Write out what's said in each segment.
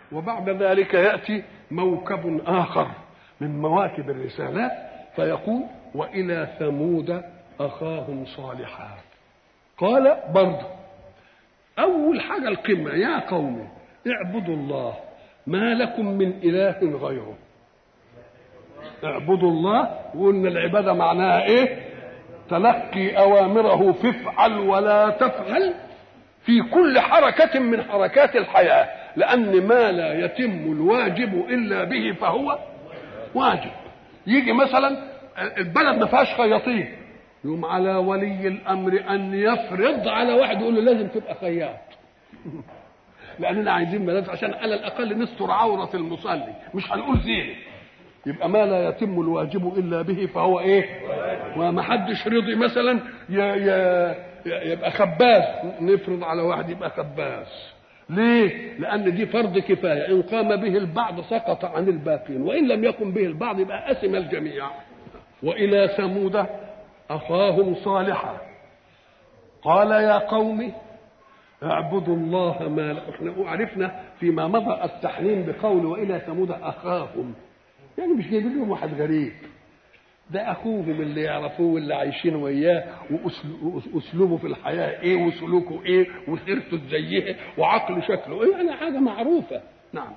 وبعد ذلك يأتي موكب آخر من مواكب الرسالات فيقول وإلى ثمود أخاهم صالحا قال برضه أول حاجة القمة يا قوم اعبدوا الله ما لكم من إله غيره اعبدوا الله وقلنا العبادة معناها إيه تلقي أوامره فافعل ولا تفعل في كل حركة من حركات الحياة لأن ما لا يتم الواجب إلا به فهو واجب يجي مثلا البلد ما فيهاش خياطين يقوم على ولي الامر ان يفرض على واحد يقول له لازم تبقى خياط لاننا عايزين ملابس عشان على الاقل نستر عوره المصلي مش هنقول زين يبقى ما لا يتم الواجب الا به فهو ايه وما حدش رضي مثلا ي ي يبقى خباز نفرض على واحد يبقى خباز ليه لان دي فرض كفايه ان قام به البعض سقط عن الباقين وان لم يقم به البعض يبقى اسم الجميع والى ثمود اخاهم صالحا قال يا قوم اعبدوا الله ما احنا عرفنا فيما مضى التحريم بقول والى ثمود اخاهم يعني مش جايبين لهم واحد غريب ده اخوهم اللي يعرفوه واللي عايشين وياه واسلوبه في الحياه ايه وسلوكه ايه وسيرته ازاي وعقله شكله ايه يعني حاجه معروفه نعم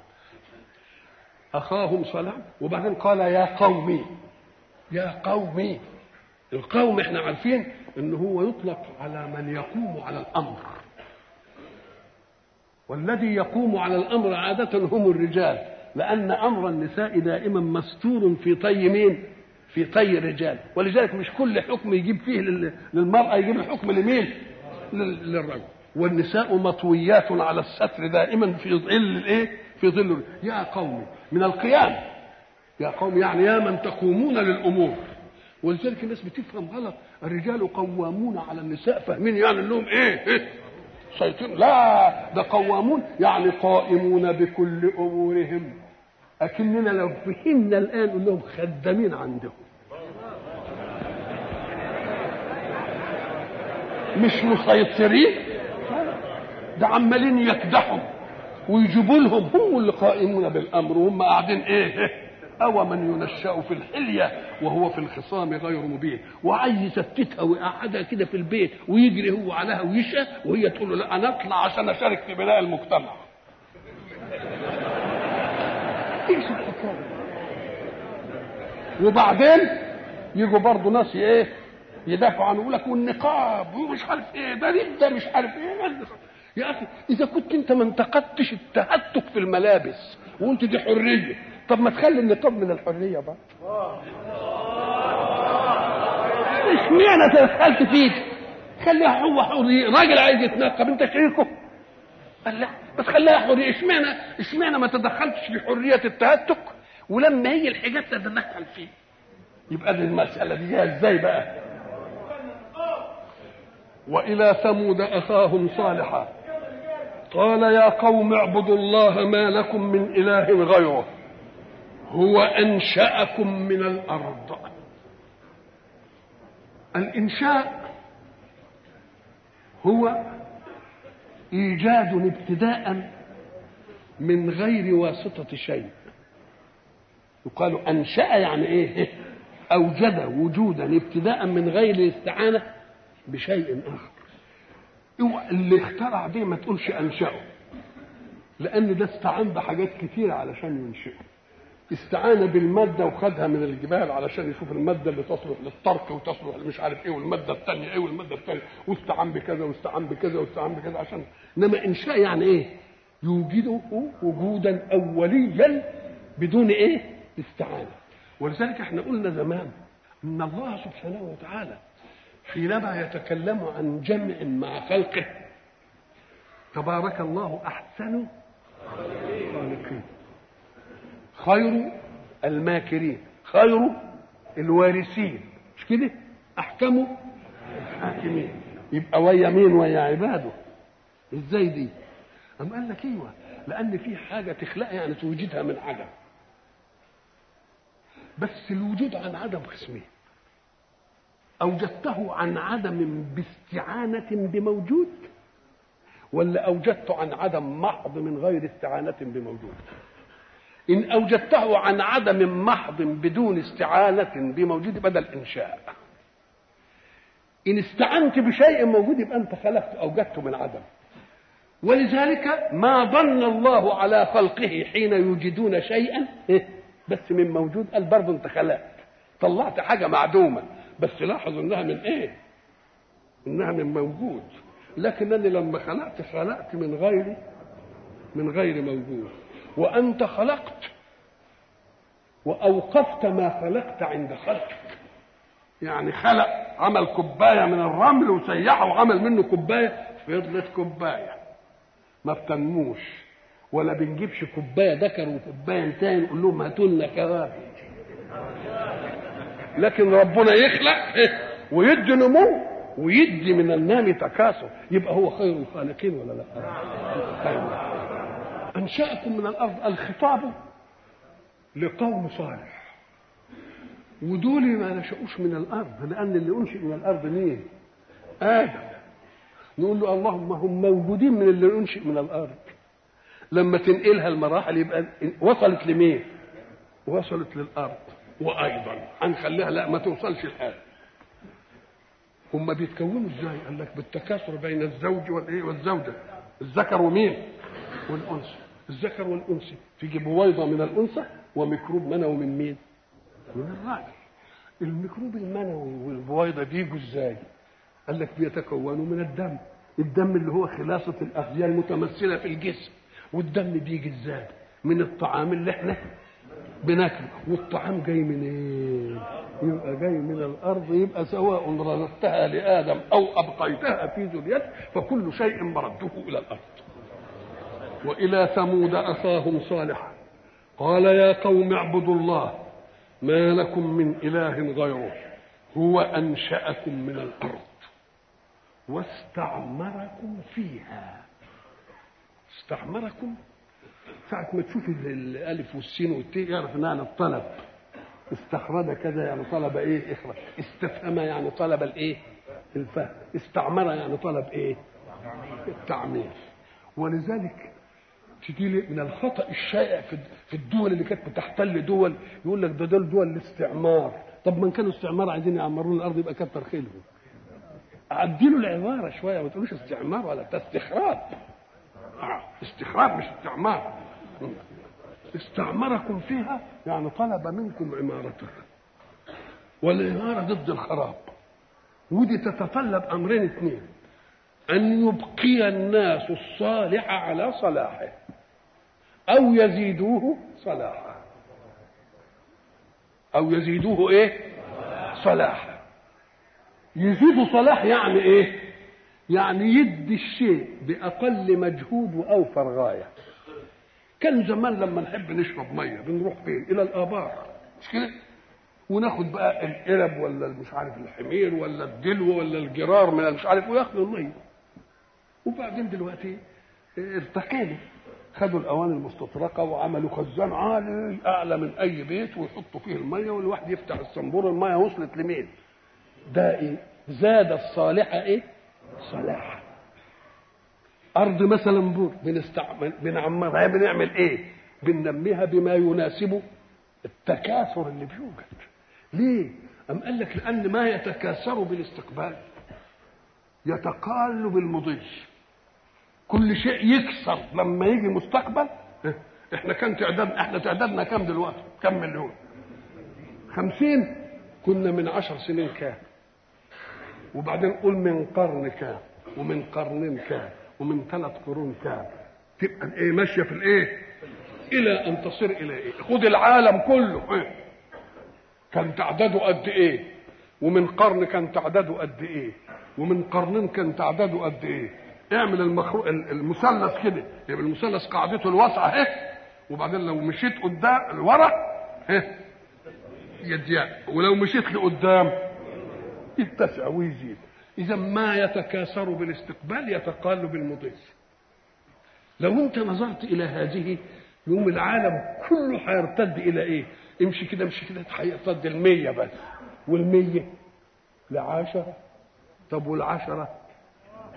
اخاهم صالح وبعدين قال يا قومي يا قومي القوم احنا عارفين ان هو يطلق على من يقوم على الامر والذي يقوم على الامر عاده هم الرجال لان امر النساء دائما مستور في طي مين في طي الرجال ولذلك مش كل حكم يجيب فيه للمراه يجيب الحكم لمين للرجل والنساء مطويات على الستر دائما في ظل الايه في ظل يا قوم من القيام يا قوم يعني يا من تقومون للامور ولذلك الناس بتفهم غلط الرجال قوامون على النساء فاهمين يعني انهم ايه, إيه؟ سيطرون لا ده قوامون يعني قائمون بكل امورهم اكننا لو فهمنا الان انهم خدامين عندهم مش مسيطرين ده عمالين يكدحوا ويجيبوا لهم هم اللي قائمون بالامر وهم قاعدين ايه أو من ينشأ في الحلية وهو في الخصام غير مبين وعايز يستتها ويقعدها كده في البيت ويجري هو عليها ويشى وهي تقول له لا أنا أطلع عشان أشارك في بناء المجتمع إيش الحكاية وبعدين يجوا برضه ناس ايه يدافعوا عنه يقول لك والنقاب ومش عارف ايه ده ده مش عارف ايه يا اخي اذا كنت انت ما انتقدتش التهتك في الملابس وقلت دي حريه طب ما تخلي النقاب من الحريه بقى اشمعنى تدخلت فيك خليها هو حريه راجل عايز يتنقب انت شريكه قال لا بس خليها حريه اشمعنى اشمعنى ما تدخلتش في حريه التهتك ولما هي الحجاب تتدخل فيه يبقى دي المساله دي ازاي بقى والى ثمود اخاهم صالحا قال يا قوم اعبدوا الله ما لكم من اله غيره هو انشاكم من الارض الانشاء هو ايجاد ابتداء من غير واسطه شيء يقال انشا يعني ايه اوجد وجودا ابتداء من غير الاستعانه بشيء اخر اللي اخترع دي ما تقولش انشاه لان ده استعان بحاجات كتيره علشان ينشئه استعان بالماده وخدها من الجبال علشان يشوف الماده اللي تصلح للطرق وتصلح مش عارف ايه والماده الثانيه ايه والماده الثانيه واستعان بكذا واستعان بكذا واستعان بكذا عشان انما انشاء يعني ايه؟ يوجده وجودا اوليا بدون ايه؟ استعانه ولذلك احنا قلنا زمان ان الله سبحانه وتعالى حينما يتكلم عن جمع مع خلقه تبارك الله احسن الخالقين خير الماكرين خير الوارثين مش كده احكم الحاكمين يبقى ويا مين ويا عباده ازاي دي أم قال لك ايوه لان في حاجه تخلقها يعني توجدها من عدم بس الوجود عن عدم قسمين اوجدته عن عدم باستعانه بموجود ولا أوجدته عن عدم محض من غير استعانة بموجود إن أوجدته عن عدم محض بدون استعانة بموجود بدل إنشاء إن استعنت بشيء موجود يبقى أنت خلقت أوجدته من عدم ولذلك ما ظن الله على خلقه حين يوجدون شيئا بس من موجود قال برضه انت خلقت طلعت حاجه معدومه بس لاحظ انها من ايه انها من موجود لكنني لما خلقت خلقت من غير من غير موجود وانت خلقت واوقفت ما خلقت عند خلقك يعني خلق عمل كوبايه من الرمل وسيحه وعمل منه كوبايه فضلت كوبايه ما بتنموش ولا بنجيبش كوبايه ذكر وكوبايه تاني نقول لهم هاتوا لنا كوابي لكن ربنا يخلق ويدي نمو ويدي من النام تكاثر يبقى هو خير الخالقين ولا لا؟ خير انشاكم من الارض الخطاب لقوم صالح ودول ما نشأوش من الارض لان اللي انشئ من الارض مين؟ ادم نقول له اللهم هم موجودين من اللي انشئ من الارض لما تنقلها المراحل يبقى وصلت لمين؟ وصلت للارض وايضا هنخليها لا ما توصلش لحاجه هم بيتكونوا ازاي؟ قال لك بالتكاثر بين الزوج والايه والزوجه الذكر ومين؟ والانثى الذكر والانثى تيجي بويضه من الانثى وميكروب منوي من مين؟ من الراجل الميكروب المنوي والبويضه بيجوا ازاي؟ قال لك بيتكونوا من الدم الدم اللي هو خلاصه الاغذيه المتمثله في الجسم والدم بيجي ازاي؟ من الطعام اللي احنا بناكله والطعام جاي من ايه؟ يبقى جاي من الارض يبقى سواء رددتها لادم او ابقيتها في ذريته فكل شيء مرده الى الارض. والى ثمود اخاهم صالحا قال يا قوم اعبدوا الله ما لكم من اله غيره هو انشاكم من الارض واستعمركم فيها استعمركم ساعة ما تشوف الألف والسين والتاء يعرف إنها عن الطلب استخرج كذا يعني طلب إيه إخرج استفهم يعني طلب الإيه الفهم استعمر يعني طلب إيه التعمير ولذلك تجي لي من الخطأ الشائع في الدول اللي كانت بتحتل دول يقول لك ده دول دول الاستعمار طب ما كانوا استعمار عايزين يعمرون الأرض يبقى كتر خيرهم عدلوا العبارة شوية ما تقولوش استعمار ولا استخراج استخراج مش استعمار استعمركم فيها يعني طلب منكم عمارتها والعمارة ضد الخراب ودي تتطلب أمرين اثنين أن يبقي الناس الصالح على صلاحه أو يزيدوه صلاحا أو يزيدوه إيه؟ صلاحا يزيدوا صلاح يعني إيه؟ يعني يدي الشيء بأقل مجهود وأوفر غاية كان زمان لما نحب نشرب مية بنروح فين إلى الآبار مش كده وناخد بقى القرب ولا مش عارف الحمير ولا الدلو ولا الجرار من مش عارف وياخدوا المية وبعدين دلوقتي ارتقينا خدوا الاواني المستطرقه وعملوا خزان عالي اعلى من اي بيت ويحطوا فيه الميه والواحد يفتح الصنبور الميه وصلت لمين؟ ده ايه؟ زاد الصالحه ايه؟ صلاح ارض مثلا بور بنستعمل بنعمرها بنعمل ايه بننميها بما يناسب التكاثر اللي بيوجد ليه ام قال لك لان ما يتكاثر بالاستقبال يتقال بالمضي كل شيء يكسر لما يجي مستقبل احنا كان تعداد احنا تعدادنا كام دلوقتي كم مليون خمسين كنا من عشر سنين كام وبعدين قول من قرن كام ومن قرنين كام ومن ثلاث قرون كام تبقى الايه ماشيه في الايه الى ان تصير الى ايه خد العالم كله إيه؟ كان تعداده قد ايه ومن قرن كان تعداده قد ايه ومن قرنين كان تعداده قد ايه اعمل المخلوق المثلث كده يبقى المثلث قاعدته الواسعه اهي وبعدين لو مشيت قدام لورا اهي يضيق ولو مشيت لقدام يتسع ويزيد اذا ما يتكاثر بالاستقبال يتقال بالمضي لو انت نظرت الى هذه يوم العالم كله هيرتد الى ايه امشي كده امشي كده هيرتد المية بس والمية لعشرة طب والعشرة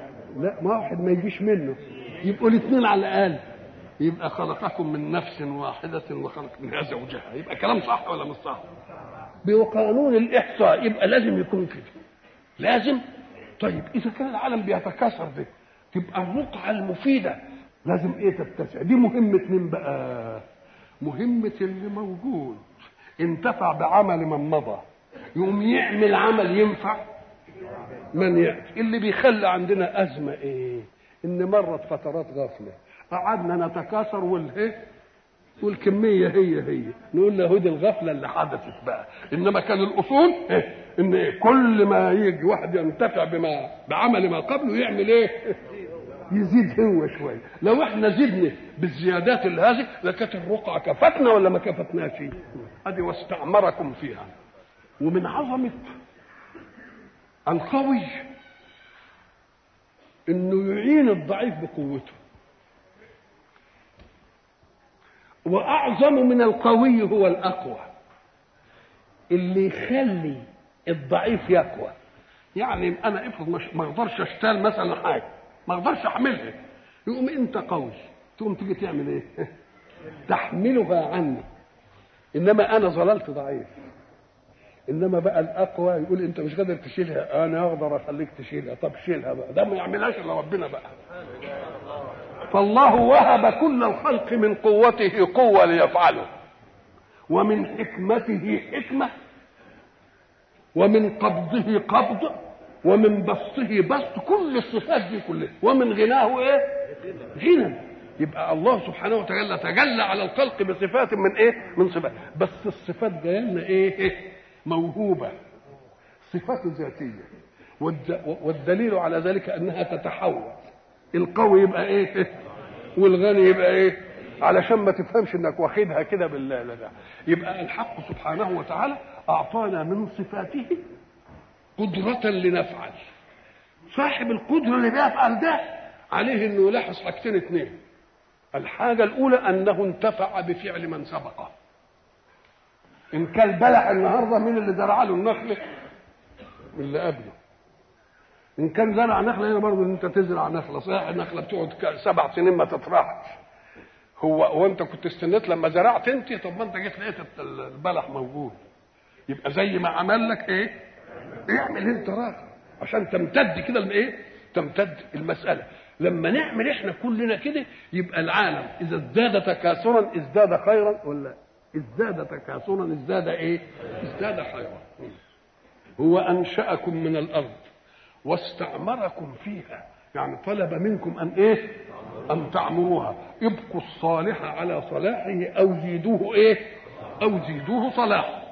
لا ما واحد ما يجيش منه يبقوا الاثنين على الاقل يبقى خلقكم من نفس واحدة وخلق منها زوجها يبقى كلام صح ولا مش صح بقانون الإحصاء يبقى لازم يكون كده لازم طيب إذا كان العالم بيتكاثر ده تبقى الرقعة المفيدة لازم إيه تتسع دي مهمة مين بقى مهمة اللي موجود انتفع بعمل من مضى يقوم يعمل عمل ينفع من يأتي اللي بيخلي عندنا أزمة إيه إن مرت فترات غفلة قعدنا نتكاثر والايه والكميه هي هي نقول له دي الغفله اللي حدثت بقى انما كان الاصول إيه؟ ان إيه؟ كل ما يجي واحد ينتفع بما بعمل ما قبله يعمل ايه يزيد هو شويه لو احنا زدنا بالزيادات اللي هذه لكانت الرقعه كفتنا ولا ما كفتناش ادي واستعمركم فيها ومن عظمه القوي انه يعين الضعيف بقوته واعظم من القوي هو الاقوى اللي يخلي الضعيف يقوى يعني انا افرض مش ما اقدرش اشتال مثلا حاجه ما اقدرش احملها يقوم انت قوي تقوم تيجي تعمل ايه تحملها عني انما انا ظللت ضعيف انما بقى الاقوى يقول انت مش قادر تشيلها انا اقدر اخليك تشيلها طب شيلها بقى ده ما يعملهاش الا ربنا بقى فالله وهب كل الخلق من قوته قوة ليفعله ومن حكمته حكمة ومن قبضه قبض ومن بسطه بسط كل الصفات دي كلها ومن غناه ايه غنى يبقى الله سبحانه وتعالى تجلى على الخلق بصفات من ايه من صفات بس الصفات جايه لنا ايه موهوبه صفات ذاتيه والدليل على ذلك انها تتحول القوي يبقى ايه والغني يبقى ايه علشان ما تفهمش انك واخدها كده بالله لا لا يبقى الحق سبحانه وتعالى اعطانا من صفاته قدرة لنفعل صاحب القدرة اللي بيفعل ده عليه انه يلاحظ حاجتين اثنين الحاجة الأولى أنه انتفع بفعل من سبقه إن كان بلح النهارده مين اللي زرع له النخلة؟ اللي قبله ان كان زرع نخله هنا برضه ان انت تزرع نخله صحيح النخله بتقعد سبع سنين ما تطرحش هو وانت كنت استنيت لما زرعت انت طب ما انت جيت لقيت البلح موجود يبقى زي ما عمل لك ايه اعمل انت راجل عشان تمتد كده الايه تمتد المساله لما نعمل احنا كلنا كده يبقى العالم اذا ازداد تكاثرا ازداد خيرا ولا ازداد تكاثرا ازداد ايه ازداد خيرا هو انشاكم من الارض واستعمركم فيها يعني طلب منكم ان ايه ان تعمروها ابقوا الصالح على صلاحه او زيدوه ايه او زيدوه صلاحا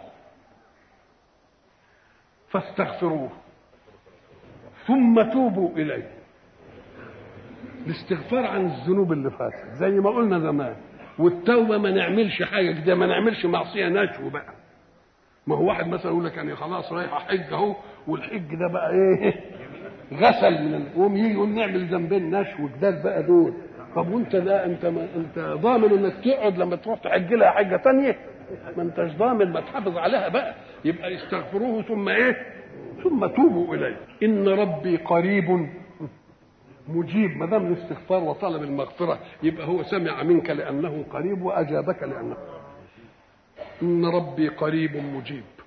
فاستغفروه ثم توبوا اليه الاستغفار عن الذنوب اللي فاتت زي ما قلنا زمان والتوبه ما نعملش حاجه كده ما نعملش معصيه نشو بقى ما هو واحد مثلا يقول لك يعني خلاص رايح احج اهو والحج ده بقى ايه غسل من يقوم يجي يقول نعمل ذنبين نشو جدال بقى دول طب وانت ده انت ما انت ضامن انك تقعد لما تروح تحج لها حاجه ثانيه ما انتش ضامن ما تحافظ عليها بقى يبقى استغفروه ثم ايه ثم توبوا اليه ان ربي قريب مجيب ما دام الاستغفار وطلب المغفره يبقى هو سمع منك لانه قريب واجابك لانه ان ربي قريب مجيب